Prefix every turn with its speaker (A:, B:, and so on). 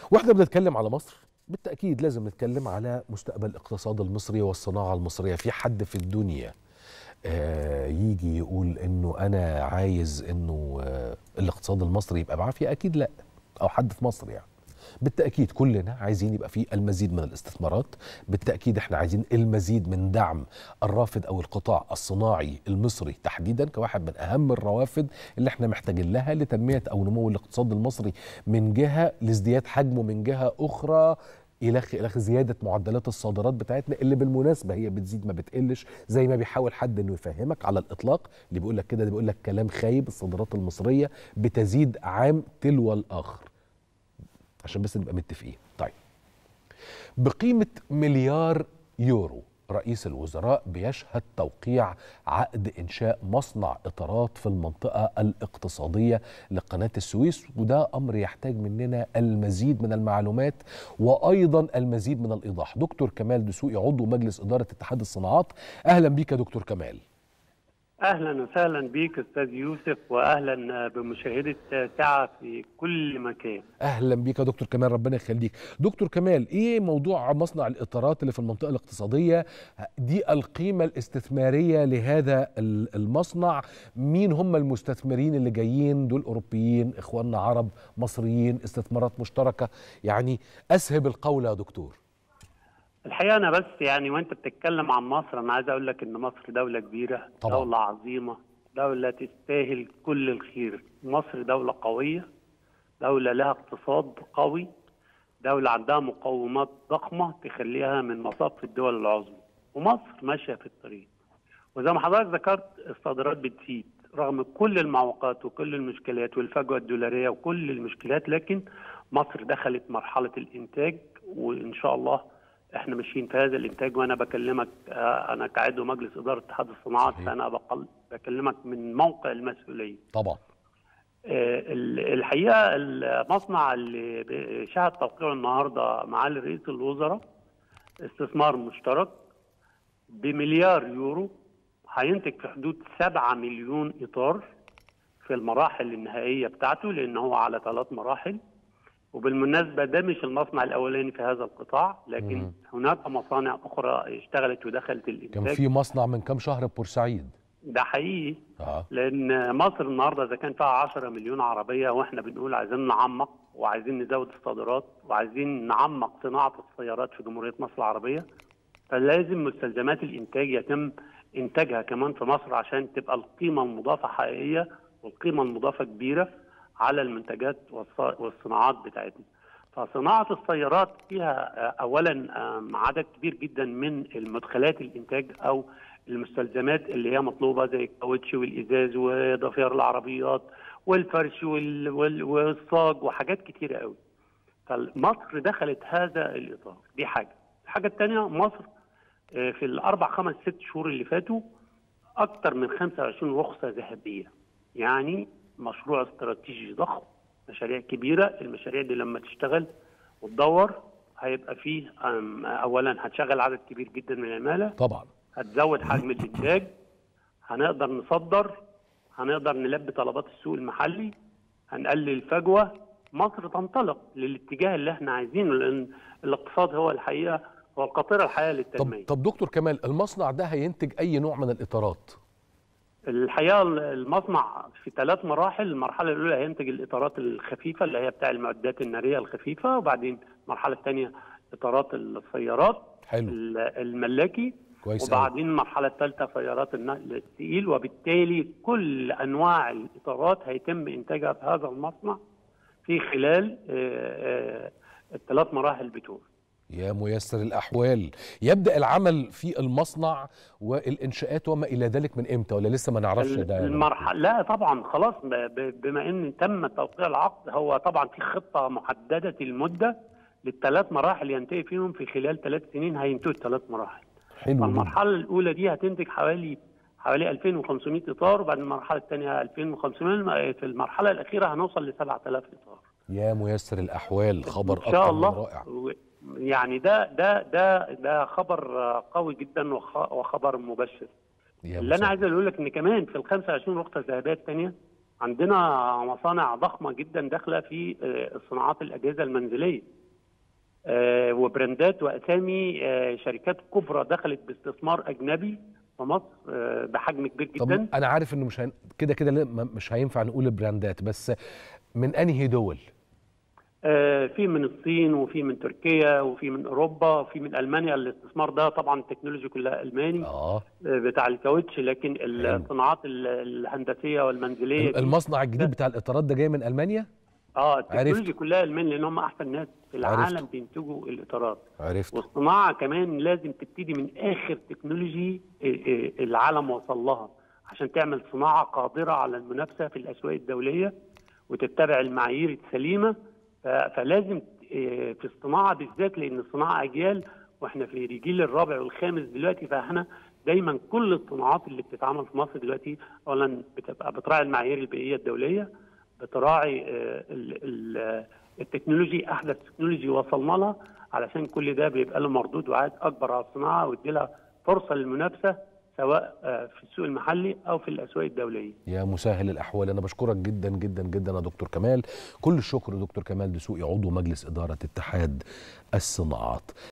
A: واحنا بنتكلم على مصر بالتاكيد لازم نتكلم على مستقبل الاقتصاد المصري والصناعه المصريه في حد في الدنيا آه يجي يقول انه انا عايز انه آه الاقتصاد المصري يبقى بعافيه اكيد لا او حد في مصر يعني بالتاكيد كلنا عايزين يبقى في المزيد من الاستثمارات بالتاكيد احنا عايزين المزيد من دعم الرافد او القطاع الصناعي المصري تحديدا كواحد من اهم الروافد اللي احنا محتاجين لها لتنميه او نمو الاقتصاد المصري من جهه لازدياد حجمه من جهه اخرى الى الى زياده معدلات الصادرات بتاعتنا اللي بالمناسبه هي بتزيد ما بتقلش زي ما بيحاول حد انه يفهمك على الاطلاق اللي بيقول لك كده ده بيقول لك كلام خايب الصادرات المصريه بتزيد عام تلو الاخر عشان بس نبقى متفقين طيب بقيمة مليار يورو رئيس الوزراء بيشهد توقيع عقد إنشاء مصنع إطارات في المنطقة الاقتصادية لقناة السويس وده أمر يحتاج مننا المزيد من المعلومات وأيضا المزيد من الإيضاح دكتور كمال دسوقي عضو مجلس إدارة اتحاد الصناعات أهلا بيك يا دكتور كمال
B: اهلا وسهلا بيك استاذ يوسف واهلا بمشاهده ساعه في كل مكان
A: اهلا بيك يا دكتور كمال ربنا يخليك دكتور كمال ايه موضوع مصنع الاطارات اللي في المنطقه الاقتصاديه دي القيمه الاستثماريه لهذا المصنع مين هم المستثمرين اللي جايين دول اوروبيين اخواننا عرب مصريين استثمارات مشتركه يعني اسهب القول يا دكتور
B: الحقيقه انا بس يعني وانت بتتكلم عن مصر انا عايز اقول لك ان مصر دوله كبيره
A: طبعا.
B: دوله عظيمه دوله تستاهل كل الخير مصر دوله قويه دوله لها اقتصاد قوي دوله عندها مقومات ضخمه تخليها من مصاف الدول العظمى ومصر ماشيه في الطريق وزي ما حضرتك ذكرت الصادرات بتزيد رغم كل المعوقات وكل المشكلات والفجوه الدولاريه وكل المشكلات لكن مصر دخلت مرحله الانتاج وان شاء الله احنا ماشيين في هذا الانتاج وانا بكلمك آه انا كعضو مجلس اداره اتحاد الصناعات
A: صحيح.
B: فانا بقل بكلمك من موقع المسؤوليه.
A: طبعا
B: آه الحقيقه المصنع اللي شهد توقيعه النهارده معالي رئيس الوزراء استثمار مشترك بمليار يورو هينتج في حدود 7 مليون اطار في المراحل النهائيه بتاعته لان هو على ثلاث مراحل وبالمناسبه ده مش المصنع الاولاني في هذا القطاع لكن
A: مم.
B: هناك مصانع اخرى اشتغلت ودخلت الانتاج
A: كان في مصنع من كام شهر بورسعيد
B: ده حقيقي
A: اه
B: لان مصر النهارده اذا كان فيها 10 مليون عربيه واحنا بنقول عايزين نعمق وعايزين نزود الصادرات وعايزين نعمق صناعه السيارات في جمهوريه مصر العربيه فلازم مستلزمات الانتاج يتم انتاجها كمان في مصر عشان تبقى القيمه المضافه حقيقيه والقيمه المضافه كبيره على المنتجات والص- والصناعات بتاعتنا. فصناعه السيارات فيها آه، اولا آم، عدد كبير جدا من المدخلات الانتاج او المستلزمات اللي هي مطلوبه زي الكاوتش والازاز وضفير العربيات والفرش وال- وال- والصاج وحاجات كتيره قوي. فمصر دخلت هذا الاطار دي حاجه. الحاجه الثانيه مصر آه، في الاربع خمس ست شهور اللي فاتوا اكثر من 25 رخصه ذهبيه. يعني مشروع استراتيجي ضخم مشاريع كبيره المشاريع دي لما تشتغل وتدور هيبقى فيه أم، اولا هتشغل عدد كبير جدا من العماله
A: طبعا
B: هتزود حجم الانتاج هنقدر نصدر هنقدر نلبي طلبات السوق المحلي هنقلل الفجوه مصر تنطلق للاتجاه اللي احنا عايزينه لان الاقتصاد هو الحقيقه هو القاطره الحقيقيه
A: طب
B: للتنميه
A: طب دكتور كمال المصنع ده هينتج اي نوع من الاطارات
B: الحقيقه المصنع في ثلاث مراحل المرحله الاولى هينتج الاطارات الخفيفه اللي هي بتاع المعدات الناريه الخفيفه وبعدين المرحله الثانيه اطارات السيارات
A: حلو
B: ال- الملاكي
A: كويس أوي.
B: وبعدين المرحله الثالثه سيارات النقل الثقيل وبالتالي كل انواع الاطارات هيتم انتاجها في هذا المصنع في خلال آه، آه، الثلاث مراحل بتوع
A: يا ميسر الأحوال يبدأ العمل في المصنع والإنشاءات وما إلى ذلك من إمتى ولا لسه ما نعرفش ده
B: المرحله لا طبعا خلاص ب- ب- بما ان تم توقيع العقد هو طبعا في خطه محدده المده للثلاث مراحل ينتهي فيهم في خلال ثلاث سنين هينتهوا الثلاث مراحل
A: حلو جدا.
B: فالمرحله الاولى دي هتنتج حوالي حوالي 2500 اطار وبعد المرحله الثانيه 2500 في المرحله الاخيره هنوصل ل 7000 اطار
A: يا ميسر الأحوال خبر
B: ان شاء
A: أكثر من
B: الله
A: رائع
B: و- يعني ده ده ده ده خبر آه، قوي جدا وخ- وخبر مبشر
A: يا
B: اللي انا
A: مساء.
B: عايز اقول لك ان كمان في ال 25 نقطه الذهبيه الثانيه عندنا مصانع ضخمه جدا داخله في آه، صناعات الاجهزه المنزليه آه، وبراندات واسامي آه، شركات كبرى دخلت باستثمار اجنبي في مصر آه، بحجم كبير
A: طب
B: جدا
A: انا عارف انه مش هن... كده كده لا- م- مش هينفع نقول براندات بس من انهي دول
B: آه، في من الصين وفي من تركيا وفي من اوروبا وفي من المانيا الاستثمار ده طبعا التكنولوجي كلها الماني
A: اه
B: آه، بتاع الكاوتش لكن
A: حلو.
B: الصناعات ال- الهندسيه والمنزليه دي
A: المصنع الجديد بتاع الاطارات ده جاي من المانيا
B: اه التكنولوجي كلها الماني لان هم احسن ناس في
A: عرفت.
B: العالم بينتجوا الاطارات
A: عرفت
B: والصناعه كمان لازم تبتدي من اخر تكنولوجي آه، آه، العالم وصل لها عشان تعمل صناعه قادره على المنافسه في الاسواق الدوليه وتتبع المعايير السليمه ف- فلازم آه، في الصناعه بالذات لان الصناعه اجيال واحنا في الجيل الرابع والخامس دلوقتي فاحنا دايما كل الصناعات اللي بتتعمل في مصر دلوقتي اولا بتبقى بتراعي المعايير البيئيه الدوليه بتراعي آه، ال- ال- التكنولوجي احدث تكنولوجي وصلنا لها علشان كل ده بيبقى له مردود وعائد اكبر على الصناعه ويدي لها فرصه للمنافسه سواء آه، في السوق المحلي او في الاسواق الدوليه.
A: يا مسهل الاحوال انا بشكرك جدا جدا جدا يا دكتور كمال كل الشكر دكتور كمال دسوقي عضو مجلس اداره اتحاد الصناعات